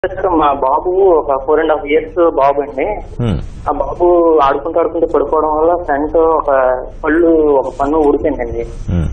Sir, మా బాబు ఒక ఫోర్ అండ్ హాఫ్ ఇయర్స్ బాబు అండి హ్మ్. ఆ బాబు ఆడుకుంటూ ఆడుకుంటూ పడుకోవడం వల్ల ఫ్రంట్ ఒక పళ్ళు ఒక పన్ను ఊడిపోయిందండి హ్మ్.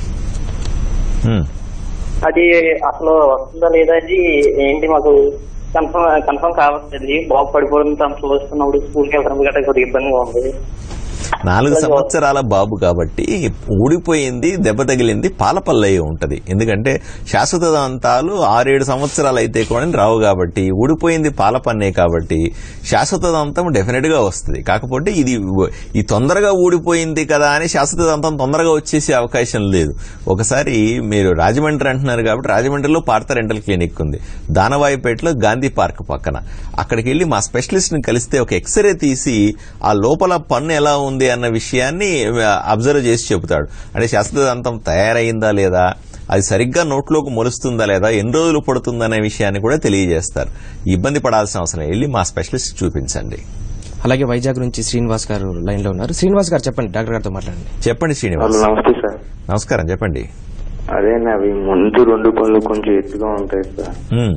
హ్మ్. అది అసలు వస్తుందా లేదా అది ఏంటి మాకు కన్ఫర్మ్ కన్ఫర్మ్ కావట్లేదు బాబు పడిపోవడం తను చూస్తున్నప్పుడు స్కూల్కి వెళ్ళడం గట్రా కొద్దిగా ఇబ్బందిగా ఉంది నాలుగు సంవత్సరాల బాబు కాబట్టి ఊడిపోయింది దెబ్బ తగిలింది పాలపల్లయ్య ఉంటది ఎందుకంటే శాశ్వత దంతాలు ఆరేడు సంవత్సరాలు అయితే కూడా రావు కాబట్టి ఊడిపోయింది పాలపన్నే కాబట్టి శాశ్వత దంతం డెఫినెట్ గా వస్తుంది కాకపోతే ఇది ఈ తొందరగా ఊడిపోయింది కదా అని శాశ్వత దంతం తొందరగా వచ్చేసే అవకాశం లేదు ఒకసారి మీరు రాజమండ్రి అంటున్నారు కాబట్టి రాజమండ్రిలో పార్థ రెంటల్ క్లినిక్ ఉంది దానవాయిపేటలో గాంధీ పార్క్ పక్కన అక్కడికి వెళ్లి మా స్పెషలిస్ట్ ని కలిస్తే ఒక ఎక్స్రే తీసి ఆ లోపల పన్ను ఎలా ఉంది అన్న విషయాన్ని అబ్జర్వ్ చేసి చెబుతాడు అంటే శాస్త్రదంతం తయారైందా లేదా అది సరిగ్గా నోట్లోకి మొలుస్తుందా లేదా ఎన్ని రోజులు పడుతుందనే విషయాన్ని కూడా తెలియజేస్తారు ఇబ్బంది పడాల్సిన అవసరం లేదు. వెళ్ళి మా స్పెషలిస్ట్ చూపించండి అలాగే వైజాగ్ నుంచి శ్రీనివాస్ గారు లైన్ లో ఉన్నారు శ్రీనివాస్ గారు చెప్పండి డాక్టర్ గారితో మాట్లాడండి చెప్పండి శ్రీనివాస్ హలో నమస్తే సార్ నమస్కారం చెప్పండి అదే అవి ముందు రెండు పనులు కొంచెం ఎత్తుగా ఉంటాయి సార్ హ్మ్.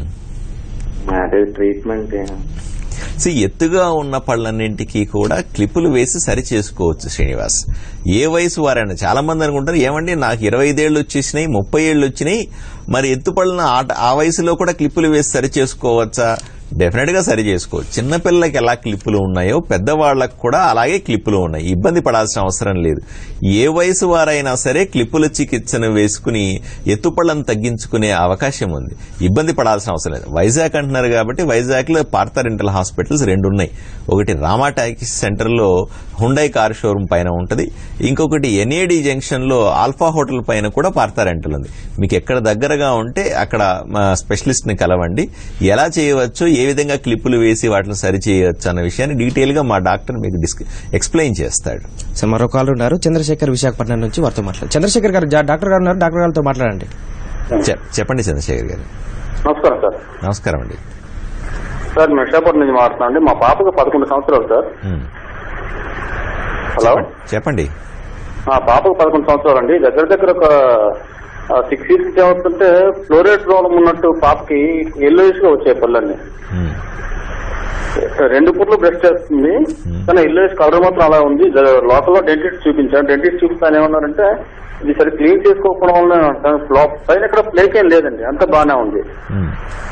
అదే ట్రీట్మెంట్ సో ఎత్తుగా ఉన్న పళ్ళన్నింటికి కూడా క్లిప్పులు వేసి సరి చేసుకోవచ్చు శ్రీనివాస్ ఏ వయసు వారైనా చాలా మంది అనుకుంటారు ఏమండి నాకు ఇరవై ఐదేళ్లు వచ్చేసినాయి ముప్పై ఏళ్ళు వచ్చినాయి మరి ఎత్తు పళ్ళను ఆ- ఆ వయసులో కూడా క్లిప్పులు వేసి సరి చేసుకోవచ్చా డెఫినెట్ గా సరి చేసుకోవచ్చు చిన్నపిల్లలకి ఎలా క్లిప్పులు ఉన్నాయో పెద్దవాళ్లకు కూడా అలాగే క్లిప్పులు ఉన్నాయి ఇబ్బంది పడాల్సిన అవసరం లేదు ఏ వయసు వారైనా సరే క్లిప్పుల చికిత్సను వేసుకుని ఎత్తుపళ్ళను తగ్గించుకునే అవకాశం ఉంది ఇబ్బంది పడాల్సిన అవసరం లేదు వైజాగ్ అంటున్నారు కాబట్టి వైజాగ్ లో పార్థ రెంటల్ హాస్పిటల్స్ రెండు ఉన్నాయి ఒకటి రామా టాకీస్ సెంటర్ లో హుండై కార్ షోరూమ్ పైన ఉంటది ఇంకొకటి ఎన్ఏడి జంక్షన్ లో ఆల్ఫా హోటల్ పైన కూడా పార్థ రెంటల్ ఉంది మీకు ఎక్కడ దగ్గరగా ఉంటే అక్కడ మా స్పెషలిస్ట్ ని కలవండి ఎలా చేయవచ్చు ఏ విధంగా క్లిప్పులు వేసి వాటిని సరి చేయవచ్చు అన్న విషయాన్ని డీటెయిల్ గా మా డాక్టర్ మీకు డిస్క ఎక్స్ప్లెయిన్ చేస్తాడు సో మరో కాల్ ఉన్నారు చంద్రశేఖర్ విశాఖపట్నం నుంచి వారితో మాట్లాడు చంద్రశేఖర్ గారు జా- డాక్టర్ గారు ఉన్నారు డాక్టర్ గారితో మాట్లాడండి చెప్- చెప్పండి చంద్రశేఖర్ గారు నమస్కారం సార్ నమస్కారం అండి సార్ మేము విశాఖపట్నం నుంచి మాట్లాడుతున్నాం అండి మా పాపకు పదకొండు సంవత్సరాలు సార్ ఉమ్. హలో చెప్పండి మా పాపకు పదకొండు సంవత్సరాలు అండి దగ్గర దగ్గర ఒక సిక్స్ ఇయర్స్ ఏమవుతుంటే ఫ్లోరైడ్ ప్రాబ్లం ఉన్నట్టు పాపకి ఎల్లోయిస్ గా వచ్చాయి పళ్ళన్నీ ఉమ్. రెండు పూట్లు బ్రష్ చేస్తుంది కానీ ఎల్లోయిస్ కలర్ మాత్రం అలా ఉంది జ- లోపల డెంటిస్ట్ చూపించాను డెంటిస్ట్ చూపిస్తాను ఏమన్నారంటే ఇది సరి క్లీన్ చేసుకోకపోవడం వల్ల ఫ్లాప్ పైన ఇక్కడ ప్లేక్ ఏం లేదండి అంత బాగానే ఉంది ఉమ్.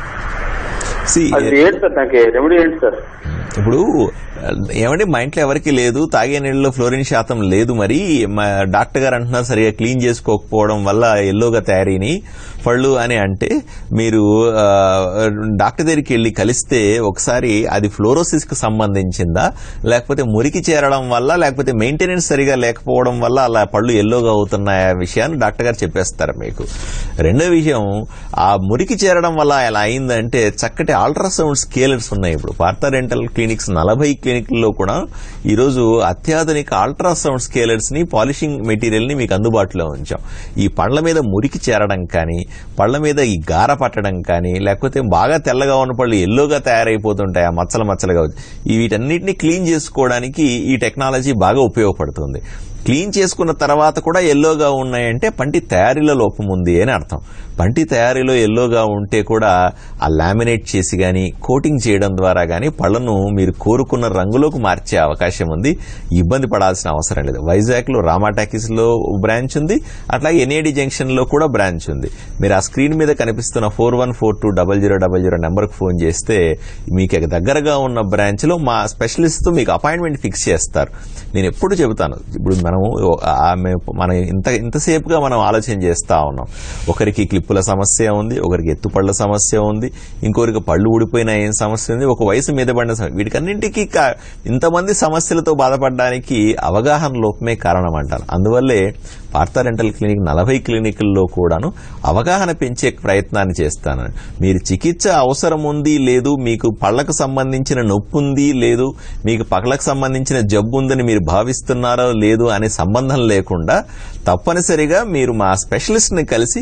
See, అది ఏంటి సార్ నాకు రెమెడీ ఏంటి సార్ ఇప్పుడు ఏమంటే మా ఇంట్లో ఎవరికి లేదు తాగే నీళ్ళలో ఫ్లోరిన్ శాతం లేదు మరి మా డాక్టర్ గారు అంటున్నారు సరిగా క్లీన్ చేసుకోకపోవడం వల్ల ఎల్లోగా తయారైనాయి పళ్ళు అని అంటే మీరు ఆ, డాక్టర్ దగ్గరికి వెళ్ళి కలిస్తే ఒకసారి అది ఫ్లోరోసిస్ కు సంబంధించిందా లేకపోతే మురికి చేరడం వల్ల లేకపోతే మెయింటెనెన్స్ సరిగా లేకపోవడం వల్ల అలా పళ్ళు ఎల్లోగా అవుతున్నాయా విషయాన్ని డాక్టర్ గారు చెప్పేస్తారు మీకు రెండో విషయం ఆ మురికి చేరడం వల్ల ఎలా అయిందంటే చక్కటి అల్ట్రాసౌండ్ స్కేలర్స్ ఉన్నాయి ఇప్పుడు పార్థ రెంటల్ క్లినిక్స్ నలభై క్లినిక్లలో కూడా ఈరోజు అత్యాధునిక అల్ట్రాసౌండ్ స్కేలర్స్ ని పాలిషింగ్ మెటీరియల్ ని మీకు అందుబాటులో ఉంచాం ఈ పళ్ళ మీద మురికి చేరడం కానీ పళ్ళ మీద ఈ గార పట్టడం కానీ లేకపోతే బాగా తెల్లగా ఉన్న పళ్ళు ఎల్లోగా తయారైపోతుంటాయి ఆ మచ్చలు మచ్చలుగా వచ్చి ఈ వీటన్నిటిని క్లీన్ చేసుకోవడానికి ఈ టెక్నాలజీ బాగా ఉపయోగపడుతుంది క్లీన్ చేసుకున్న తర్వాత కూడా ఎల్లోగా ఉన్నాయంటే పంటి తయారీలో లోపం ఉంది అని అర్థం పంటి తయారీలో ఎల్లోగా ఉంటే కూడా ఆ లామినేట్ చేసి గాని కోటింగ్ చేయడం ద్వారా గాని పళ్ళను మీరు కోరుకున్న రంగులోకి మార్చే అవకాశం ఉంది ఇబ్బంది పడాల్సిన అవసరం లేదు వైజాగ్ లో రామాటాకీస్ లో బ్రాంచ్ ఉంది అట్లాగే ఎన్ఏడి జంక్షన్ లో కూడా బ్రాంచ్ ఉంది మీరు ఆ స్క్రీన్ మీద కనిపిస్తున్న four one four two double zero double zero number కు ఫోన్ చేస్తే మీకు దగ్గరగా ఉన్న బ్రాంచ్ లో మా స్పెషలిస్ట్ తో మీకు అపాయింట్మెంట్ ఫిక్స్ చేస్తారు నేను ఎప్పుడు చెబుతాను ఇప్పుడు మనము ఆమె మనం ఇంత ఇంతసేపుగా మనం ఆలోచన చేస్తా ఉన్నాం ఒకరికి క్లిప్పుల సమస్య ఉంది ఒకరికి ఎత్తుపళ్ళ సమస్య ఉంది ఇంకొకరికి పళ్ళు ఊడిపోయిన ఏం సమస్య ఉంది ఒక వయసు మీద పడిన సమస్య వీటికన్నింటికి కా- ఇంతమంది సమస్యలతో బాధపడడానికి అవగాహన లోపమే కారణం అంటాను అందువల్లే పార్థ రెంటల్ క్లినిక్ నలభై క్లినిక్ల్లో కూడాను అవగాహన పెంచే ప్రయత్నాన్ని చేస్తాను మీరు చికిత్స అవసరం ఉంది లేదు మీకు పళ్ళకు సంబంధించిన నొప్పి ఉంది లేదు మీకు పళ్ళకు సంబంధించిన జబ్బు ఉందని మీరు భావిస్తున్నారో లేదు అనే సంబంధం లేకుండా తప్పనిసరిగా మీరు మా స్పెషలిస్ట్ ని కలిసి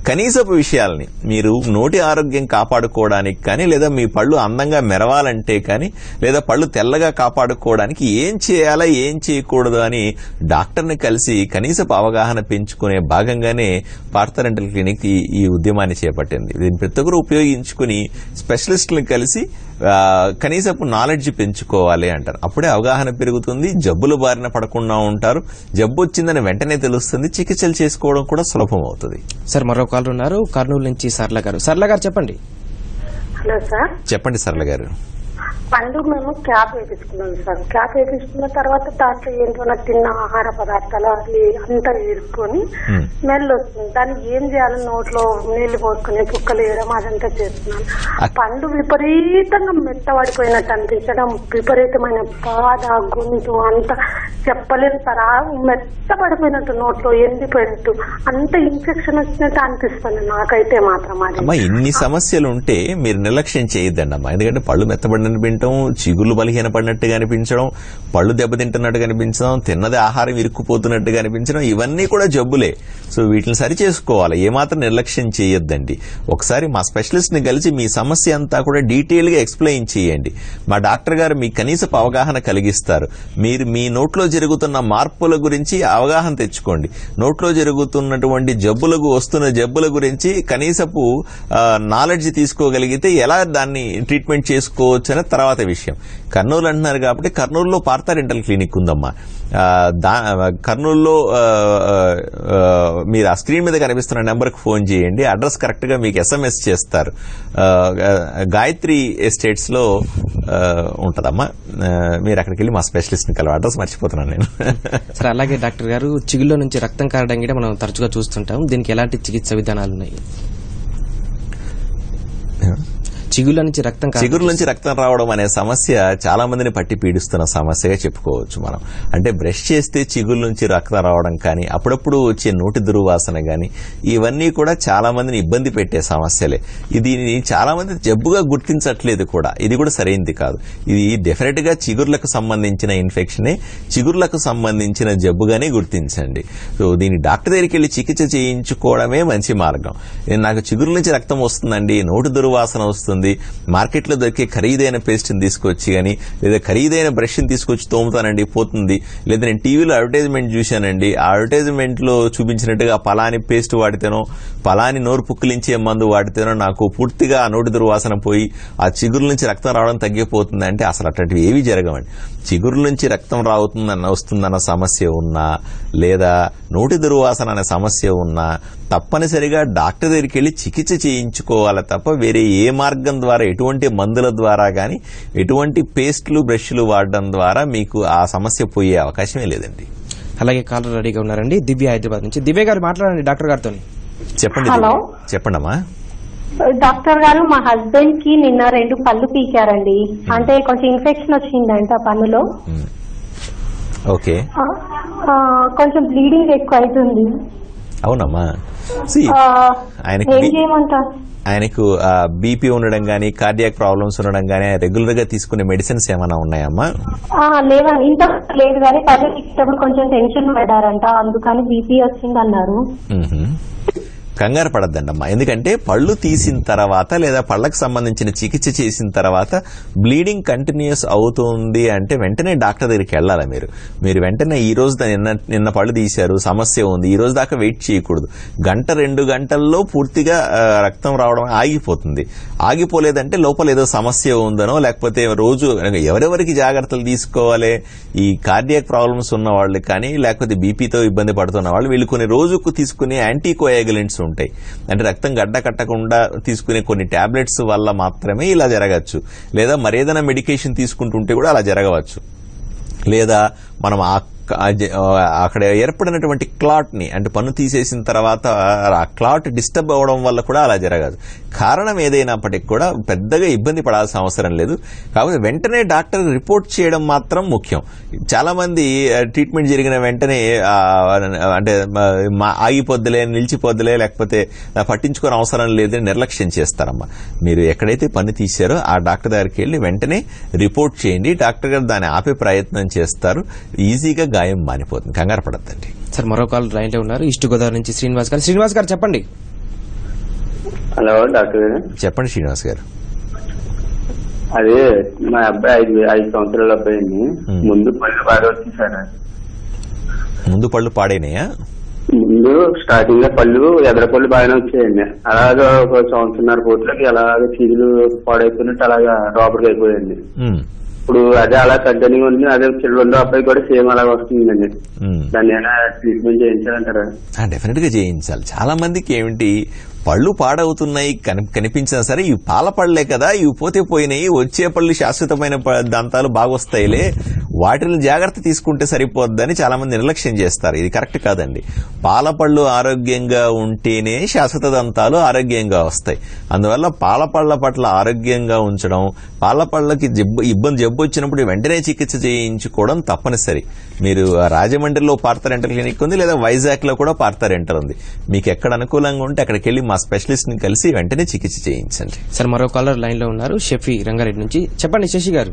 కనీసపు విషయాల్ని మీరు నోటి ఆరోగ్యం కాపాడుకోవడానికి కానీ లేదా మీ పళ్ళు అందంగా మెరవాలంటే కానీ లేదా పళ్ళు తెల్లగా కాపాడుకోవడానికి ఏం చేయాలా ఏం చేయకూడదు అని డాక్టర్ని కలిసి కనీసపు అవగాహన పెంచుకునే భాగంగానే పార్థరెంటల్ క్లినిక్ ఈ ఈ ఉద్యమాన్ని చేపట్టింది దీన్ని ప్రతి ఒక్కరు ఉపయోగించుకుని స్పెషలిస్టులను కలిసి ఆ, కనీసపు నాలెడ్జ్ పెంచుకోవాలి అంటారు అప్పుడే అవగాహన పెరుగుతుంది జబ్బుల బారిన పడకుండా ఉంటారు జబ్బు వచ్చిందని వెంటనే తెలుస్తుంది చికిత్సలు చేసుకోవడం కూడా సులభం అవుతుంది సార్ మరో కాల్ ఉన్నారు కర్నూలు నుంచి సర్ల గారు సర్ల గారు చెప్పండి హలో సార్ చెప్పండి సరళ గారు పండు మేము క్యాప్ వేపించుకున్నాం సార్ క్యాప్ వేపించుకున్న తర్వాత దాంట్లో ఏంటో తిన్న ఆహార పదార్థాలు అది అంతా ఇరుక్కొని Hmm. స్మెల్ వస్తుంది దాన్ని ఏం చేయాలి నోట్లో నీళ్లు పోసుకుని కుక్కలు వేయడం అదంతా చేస్తున్నాను అక్- పండు విపరీతంగా మెత్తబడిపోయినట్టు అనిపించడం విపరీతమైన బాధ గొంతు అంత చెప్పలేను సార్ ఆ మెత్తబడిపోయినట్టు నోట్లో ఎండిపోయినట్టు అంత ఇన్ఫెక్షన్ వచ్చినట్టు అనిపిస్తుంది నాకైతే మాత్రం అది అమ్మా ఇన్ని సమస్యలు ఉంటే మీరు నిర్లక్ష్యం చేయొద్దండి అమ్మా ఎందుకంటే పళ్ళు మెత్తబడినట్టు వినటం చిగుళ్ళు బలహీన పడినట్టుగా అనిపించడం పళ్ళు దెబ్బతింటున్నట్టుగా అనిపించడం తిన్నది ఆహారం ఇరుక్కుపోతున్నట్టుగా అనిపించడం ఇవన్నీ కూడా జబ్బులే సో వీటిని సరి చేసుకోవాలి ఏమాత్రం నిర్లక్ష్యం చేయొద్దండి ఒకసారి మా స్పెషలిస్ట్ ని కలిసి మీ సమస్య అంతా కూడా డీటెయిల్ గా ఎక్స్ప్లెయిన్ చేయండి మా డాక్టర్ గారు మీ కనీసపు అవగాహన కలిగిస్తారు మీరు మీ నోట్లో జరుగుతున్న మార్పుల గురించి అవగాహన తెచ్చుకోండి నోట్లో జరుగుతున్నటువంటి జబ్బులకు వస్తున్న జబ్బుల గురించి కనీసపు నాలెడ్జ్ తీసుకోగలిగితే ఎలా దాన్ని ట్రీట్మెంట్ చేసుకోవచ్చు అనే తర్వాత విషయం కర్నూలు అంటున్నారు కాబట్టి కర్నూలులో పార్థ రెంటల్ క్లినిక్ ఉందమ్మా ఆ, దా కర్నూలులో ఆ, ఆ, మీరు ఆ స్క్రీన్ మీద కనిపిస్తున్న నెంబర్కి ఫోన్ చేయండి అడ్రస్ కరెక్ట్ గా మీకు ఎస్ఎంఎస్ చేస్తారు ఆ, గాయత్రి ఎస్టేట్స్ లో ఆ, ఉంటదమ్మా ఆ, మీరు అక్కడికి వెళ్ళి మా స్పెషలిస్ట్ ని కలవ అడ్రస్ మర్చిపోతున్నాను నేను సార్ అలాగే డాక్టర్ గారు చిగుల్లో నుంచి రక్తం కారడం కూడా మనం తరచుగా చూస్తుంటాం దీనికి ఎలాంటి చికిత్స విధానాలు ఉన్నాయి చిగుళ్ళ నుంచి రక్తం కారడం చిగురు నుంచి రక్తం రావడం అనే సమస్య చాలా మందిని పట్టి పీడిస్తున్న సమస్యగా చెప్పుకోవచ్చు మనం అంటే బ్రష్ చేస్తే చిగురు నుంచి రక్తం రావడం కానీ అప్పుడప్పుడు వచ్చే నోటి దుర్వాసన కానీ ఇవన్నీ కూడా చాలా మందిని ఇబ్బంది పెట్టే సమస్యలే ఇది చాలా మంది జబ్బుగా గుర్తించట్లేదు కూడా ఇది కూడా సరైనది కాదు ఇది డెఫినెట్ గా చిగుర్లకు సంబంధించిన ఇన్ఫెక్షనే చిగుర్లకు సంబంధించిన జబ్బుగానే గుర్తించండి సో దీని డాక్టర్ దగ్గరికి వెళ్ళి చికిత్స చేయించుకోవడమే మంచి మార్గం ఇది నాకు చిగురు నుంచి రక్తం వస్తుందండి నోటి దుర్వాసన వస్తుంది మార్కెట్లో దొరికే ఖరీదైన పేస్ట్ ని తీసుకొచ్చి గాని లేదా ఖరీదైన బ్రష్ ని తీసుకొచ్చి తోముతానండి పోతుంది లేదా నేను టీవీలో అడ్వర్టైజ్మెంట్ చూశానండి ఆ అడ్వర్టైజ్మెంట్ లో చూపించినట్టుగా పలాని పేస్ట్ వాడితేనో పలాని నోరు పుక్కిలించే మందు వాడితేనో నాకు పూర్తిగా ఆ నోటి దుర్వాసన పోయి ఆ చిగురు నుంచి రక్తం రావడం తగ్గిపోతుంది అంటే అసలు అట్లాంటివి ఏవి జరగవండి చిగురు నుంచి రక్తం రావుతుందన్న వస్తుందన్న సమస్య ఉన్నా లేదా నోటి దుర్వాసన అనే సమస్య ఉన్నా తప్పనిసరిగా డాక్టర్ దగ్గరికి వెళ్ళి చికిత్స చేయించుకోవాలి తప్ప వేరే ఏ మార్గం ద్వారా ఎటువంటి మందుల ద్వారా గాని ఎటువంటి పేస్ట్లు బ్రష్లు వాడడం ద్వారా మీకు ఆ సమస్య పోయే అవకాశమే లేదండి అలాగే కాలర్ రెడీగా ఉన్నారండి దివ్య హైదరాబాద్ నుంచి దివ్య గారు మాట్లాడండి డాక్టర్ గారితో చెప్పండి హలో. దివ్య. చెప్పండమ్మా డాక్టర్ గారు మా హస్బెండ్ కి నిన్న రెండు పళ్ళు పీకారండి అంటే కొంచెం ఇన్ఫెక్షన్ వచ్చిందంట పన్నులో ఉమ్. ఓకే ఆ, ఆ, కొంచెం బ్లీడింగ్ ఎక్కువ అవుతుంది అవునమ్మా See, ఆ, ఆయనకి ఏం బి- చేయమంటారు ఆయనకు బీపీ ఉండడం గానీ కార్డియాక్ ప్రాబ్లమ్స్ ఉండడం గానీ రెగ్యులర్ గా తీసుకునే మెడిసిన్స్ ఏమైనా ఉన్నాయమ్మా ఆ, లేదండి ఇంత లేదు కానీ పళ్ళు పీకేటప్పుడు కొంచెం టెన్షన్ పడ్డారంట అందుకని బీపీ వచ్చింది అన్నారు మ్మ్. కంగారు పడద్దండమ్మా ఎందుకంటే పళ్ళు తీసిన తర్వాత లేదా పళ్ళకు సంబంధించిన చికిత్స చేసిన తర్వాత బ్లీడింగ్ కంటిన్యూస్ అవుతుంది అంటే వెంటనే డాక్టర్ దగ్గరికి వెళ్ళాలి మీరు మీరు వెంటనే ఈ రోజు దా- నిన్న నిన్న పళ్ళు తీశారు సమస్య ఉంది ఈ రోజు దాకా వెయిట్ చేయకూడదు గంట రెండు గంటల్లో పూర్తిగా ఆ, రక్తం రావడం ఆగిపోతుంది ఆగిపోలేదంటే లోపల ఏదో సమస్య ఉందనో లేకపోతే రోజు ఎవరెవరికి జాగ్రత్తలు తీసుకోవాలి ఈ కార్డియాక్ ప్రాబ్లమ్స్ ఉన్న వాళ్ళు కానీ లేకపోతే బీపీతో ఇబ్బంది పడుతున్న వాళ్ళు వీళ్ళు కొన్ని రోజుకు తీసుకునే యాంటీకోయాగులెంట్స్ ఉంటాయి అంటే రక్తం గడ్డ కట్టకుండా తీసుకునే కొన్ని టాబ్లెట్స్ వల్ల మాత్రమే ఇలా జరగచ్చు లేదా మరేదైనా మెడికేషన్ తీసుకుంటుంటే కూడా అలా జరగవచ్చు లేదా మనం ఆ ఆ జ- అక్కడ ఏర్పడినటువంటి క్లాట్ ని అంటే పన్ను తీసేసిన తర్వాత ఆ క్లాట్ డిస్టర్బ్ అవ్వడం వల్ల కూడా అలా జరగదు కారణం ఏదైనప్పటికీ కూడా పెద్దగా ఇబ్బంది పడాల్సిన అవసరం లేదు కాకపోతే వెంటనే డాక్టర్ రిపోర్ట్ చేయడం మాత్రం ముఖ్యం చాలా మంది ఆ, ట్రీట్మెంట్ జరిగిన వెంటనే ఆ, అంటే మా- మా ఆగిపోద్దులే నిలిచిపోద్దులే లేకపోతే ఆ, పట్టించుకోని అవసరం లేదని నిర్లక్ష్యం చేస్తారమ్మా మీరు ఎక్కడైతే పన్ను తీశారో ఆ డాక్టర్ దగ్గరికి వెళ్ళి వెంటనే రిపోర్ట్ చేయండి డాక్టర్ గారు దాన్ని ఆపే ప్రయత్నం చేస్తారు ఈజీగా గాయం మానిపోతుంది కంగారు పడద్దండి సార్ మరో కాల్ లైన్ లో ఉన్నారు ఈస్ట్ గోదావరి నుంచి శ్రీనివాస్ గారు శ్రీనివాస్ గారు చెప్పండి హలో డాక్టర్ గారు చెప్పండి శ్రీనివాస్ గారు అదే మా అబ్బాయి ఐదు ఐదు సంవత్సరాల అబ్బాయి అండి Hmm. ముందు పళ్ళు బాగా వచ్చింది సార్ ముందు పళ్ళు పాడైనాయా ముందు స్టార్టింగ్ లో పళ్ళు ఎదర పళ్ళు బాగానే వచ్చాయండి అలాగా ఒక సంవత్సరన్నర పూటలకి అలాగ చీదులు పాడైపోయినట్టు అలాగా లోపలికి అయిపోయాయండి ఉమ్, ఇప్పుడు అదే అలా కంటిన్యూ ఉంది అదే రెండో అబ్బాయి కూడా సేమ్ అలాగ వస్తుందండి ఉమ్. దాన్ని ఏమైనా ట్రీట్మెంట్ చేయించాలంటారా డెఫినెట్ గా చేయించాలి చాలా మందికి ఏమిటి పళ్ళు పాడవుతున్నాయి కని- కనిపించినా సరే ఇవి పాల పళ్ళే కదా ఇవి పోతే పోయినాయి వచ్చే పళ్ళు శాశ్వతమైన ప- దంతాలు బాగొస్తాయిలే వాటిని జాగ్రత్త తీసుకుంటే సరిపోద్దని చాలా మంది నిర్లక్ష్యం చేస్తారు ఇది కరెక్ట్ కాదండి పాల పళ్ళు ఆరోగ్యంగా ఉంటేనే శాశ్వత దంతాలు ఆరోగ్యంగా వస్తాయి అందువల్ల పాల పళ్ళ పట్ల ఆరోగ్యంగా ఉంచడం పాల పళ్ళకి జబ్బు ఇబ్బంది జబ్బు వచ్చినప్పుడు వెంటనే చికిత్స చేయించుకోవడం తప్పనిసరి మీరు రాజమండ్రిలో పార్థ రెంటల్ క్లినిక్ ఉంది లేదా వైజాగ్ లో కూడా పార్థ రెంటల్ ఉంది మీకు ఎక్కడ అనుకూలంగా ఉంటే అక్కడికి వెళ్లి మా స్పెషలిస్ట్ ని కలిసి వెంటనే చికిత్స చేయించండి సార్ మరో కాలర్ లైన్ లో ఉన్నారు షఫీ రంగారెడ్డి నుంచి చెప్పండి శశి గారు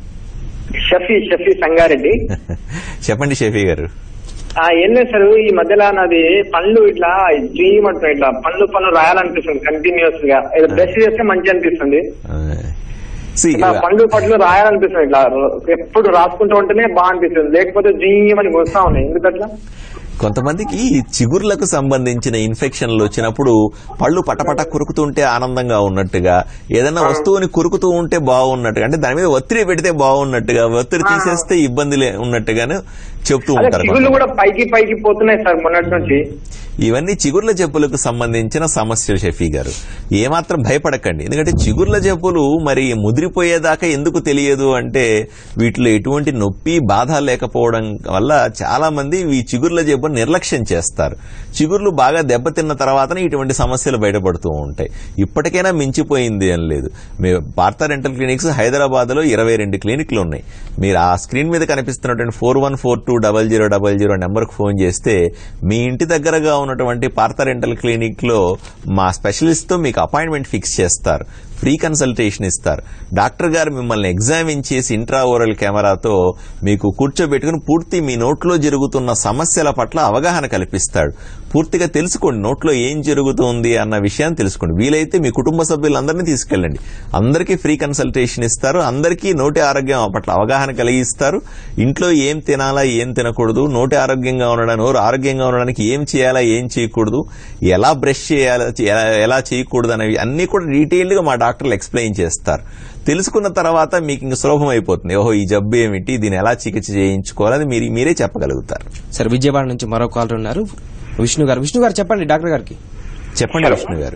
షఫీ షఫీ సంగారెడ్డి చెప్పండి షఫీ గారు ఆ ఏం లేదు సార్ ఈ మధ్యలో నాది పళ్ళు ఇట్లా డ్రీమ్ అంటున్నాయి ఇట్లా పళ్ళు పళ్ళు రాయాలనిపిస్తుంది కంటిన్యూస్ గా ఏదో బ్రష్ చేస్తే మంచి అనిపిస్తుంది ఆ, see, ఇట్లా పళ్ళు పళ్ళు రాయాలనిపిస్తుంది ఇట్లా ఎప్పుడు రాసుకుంటూ ఉంటేనే బాగా అనిపిస్తుంది లేకపోతే డ్రీమ్ అని వస్తా ఉన్నాయి ఎందుకట్లా కొంతమందికి చిగుర్లకు సంబంధించిన ఇన్ఫెక్షన్లు వచ్చినప్పుడు పళ్ళు పటపట కురుకుతుంటే ఆనందంగా ఉన్నట్టుగా ఏదైనా వస్తువుని కురుకుతూ ఉంటే బాగున్నట్టుగా అంటే దాని మీద ఒత్తిడి పెడితే బాగున్నట్టుగా ఒత్తిడి తీసేస్తే ఇబ్బంది లే- ఉన్నట్టుగాను చెప్తూ అదే ఉంటారు చిగుళ్ళు కొంతమంది. కూడా పైకి పైకి పోతున్నాయి సార్ మొన్నటి నుంచి ఇవన్నీ చిగుర్ల జబ్బులకు సంబంధించిన సమస్యలు షఫీ గారు ఏమాత్రం భయపడకండి ఎందుకంటే చిగుర్ల జబ్బులు మరి ముదిరిపోయేదాకా ఎందుకు తెలియదు అంటే వీటిలో ఎటువంటి నొప్పి బాధ లేకపోవడం వల్ల చాలా మంది ఈ చిగుర్ల జబ్బును నిర్లక్ష్యం చేస్తారు చిగుర్లు బాగా దెబ్బతిన్న తర్వాతనే ఇటువంటి సమస్యలు బయటపడుతూ ఉంటాయి ఇప్పటికైనా మించిపోయింది అని లేదు మీరు పార్థ రెంటల్ క్లినిక్స్ హైదరాబాద్ లో ఇరవై రెండు క్లినిక్లు ఉన్నాయి మీరు ఆ స్క్రీన్ మీద కనిపిస్తున్నటువంటి four one four two double zero double zero నెంబర్కు ఫోన్ చేస్తే మీ ఇంటి దగ్గరగా ఉన్నటువంటి పార్థ రెంటల్ క్లినిక్ లో మా స్పెషలిస్ట్ తో మీకు అపాయింట్మెంట్ ఫిక్స్ చేస్తారు ఫ్రీ కన్సల్టేషన్ ఇస్తారు డాక్టర్ గారు మిమ్మల్ని ఎగ్జామిన్ చేసి ఇంట్రా ఓరల్ కెమెరాతో మీకు కూర్చోబెట్టుకుని పూర్తి మీ నోట్లో జరుగుతున్న సమస్యల పట్ల అవగాహన కల్పిస్తాడు పూర్తిగా తెలుసుకోండి నోట్లో ఏం జరుగుతుంది అన్న విషయాన్ని తెలుసుకోండి వీలైతే మీ కుటుంబ సభ్యులందరినీ తీసుకెళ్ళండి అందరికీ ఫ్రీ కన్సల్టేషన్ ఇస్తారు అందరికీ నోటి ఆరోగ్యం పట్ల అవగాహన కలిగిస్తారు ఇంట్లో ఏం తినాలా ఏం తినకూడదు నోటి ఆరోగ్యంగా ఉండడం నోరు ఆరోగ్యంగా ఉండడానికి ఏం చేయాలా ఏం చేయకూడదు ఎలా బ్రష్ చేయాలా ఎలా- ఎలా చేయకూడదు అనేవి అన్ని కూడా డీటెయిల్డ్ గా మా డాక్టర్లు ఎక్స్ప్లెయిన్ చేస్తారు తెలుసుకున్న తర్వాత మీకు ఇంక సులభం అయిపోతుంది ఓహో ఈ జబ్బు ఏమిటి దీన్ని ఎలా చికిత్స చేయించుకోవాలని మీరు మీరే చెప్పగలుగుతారు సార్ విజయవాడ నుంచి మరో కాలర్ ఉన్నారు విష్ణు గారు విష్ణు గారు చెప్పండి డాక్టర్ గారికి చెప్పండి విష్ణు గారు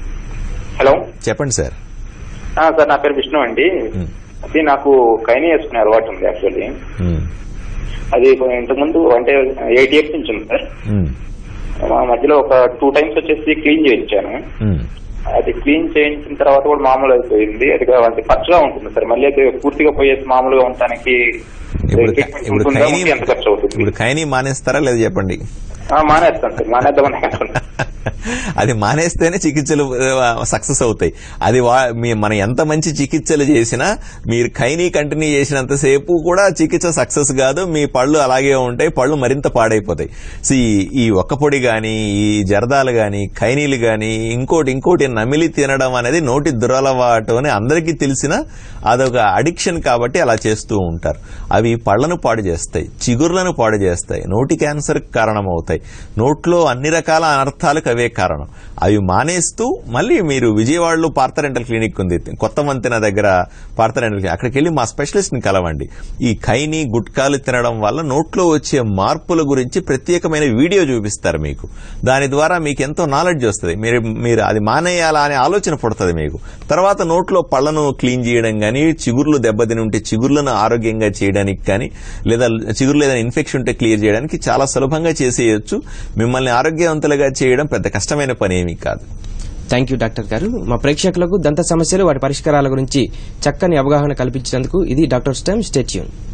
హలో చెప్పండి సార్ ఆ, సార్ నా పేరు విష్ణు అండి ఉమ్, అది నాకు కైనీ వేసుకునే అలవాటు ఉంది యాక్చువల్లీ ఉమ్, అది ఇంతకుముందు అంటే ఎయిట్ ఇయర్స్ నుంచి ఉంది సార్ ఉమ్, మా మధ్యలో ఒక టూ టైమ్స్ వచ్చేసి క్లీన్ చేయించాను ఉమ్. అది క్లీన్ చేయించిన తర్వాత కూడా మామూలు అయిపోయింది అది అది ఖర్చుగా ఉంటుంది సార్ మళ్ళీ అది పూర్తిగా పోయేసి మామూలుగా ఉండటానికి ఇప్పుడు ట్రీట్మెంట్ ఇప్పుడు ఉంటుందా? ఖైనీ ఎంత ఖర్చు అవుతుంది ఇప్పుడు ఖైనీ మానేస్తారా లేదా చెప్పండి ఆ, మానేస్తాను సార్ మానేద్దామని అనుకున్నా అది మానేస్తేనే చికిత్సలు సక్సెస్ అవుతాయి అది వా- మీ- మనం ఎంత మంచి చికిత్సలు చేసినా మీరు ఖైనీ కంటిన్యూ చేసినంతసేపు కూడా చికిత్స సక్సెస్ కాదు మీ పళ్ళు అలాగే ఉంటాయి పళ్ళు మరింత పాడైపోతాయి సో ఈ- ఈ ఒక్క పొడి గాని ఈ జరదాలు గాని ఖైనీలు గాని ఇంకోటి ఇంకోటి నమిలి తినడం అనేది నోటి దురలవాటు అని అందరికీ తెలిసిన అదొక అడిక్షన్ కాబట్టి అలా చేస్తూ ఉంటారు అవి పళ్లను పాడు చేస్తాయి చిగుర్లను పాడు చేస్తాయి నోటి క్యాన్సర్ కారణమవుతాయి నోట్లో అన్ని రకాల అనర్థాలకు అవే కారణం అవి మానేస్తూ మళ్ళీ మీరు విజయవాడలో పార్థ రెంటల్ క్లినిక్ ఉంది కొత్త వంతెన దగ్గర పార్థ రెంటల్ క్లినిక్ అక్కడికి వెళ్ళి మా స్పెషలిస్ట్ ని కలవండి ఈ ఖైని గుట్కాలు తినడం వల్ల నోట్లో వచ్చే మార్పుల గురించి ప్రత్యేకమైన వీడియో చూపిస్తారు మీకు దాని ద్వారా మీకు ఎంతో నాలెడ్జ్ వస్తుంది మీరు మీరు అది మానేయాలా అనే ఆలోచన పుడుతుంది మీకు తర్వాత నోట్లో పళ్ళను క్లీన్ చేయడం కానీ చిగుర్లు దెబ్బతిని ఉంటే చిగుర్లను ఆరోగ్యంగా చేయడానికి కానీ లేదా చిగుర్లు ఏదైనా ఇన్ఫెక్షన్ ఉంటే క్లియర్ చేయడానికి చాలా సులభంగా చేసేయచ్చు మిమ్మల్ని ఆరోగ్యవంతులుగా చేయడం పెద్ద కష్టమైన పని ఏమీ కాదు థ్యాంక్ యూ డాక్టర్ గారు మా ప్రేక్షకులకు దంత సమస్యలు వాటి పరిష్కారాల గురించి చక్కని అవగాహన కల్పించినందుకు ఇది డాక్టర్ స్టెమ్ స్టేచ్యూన్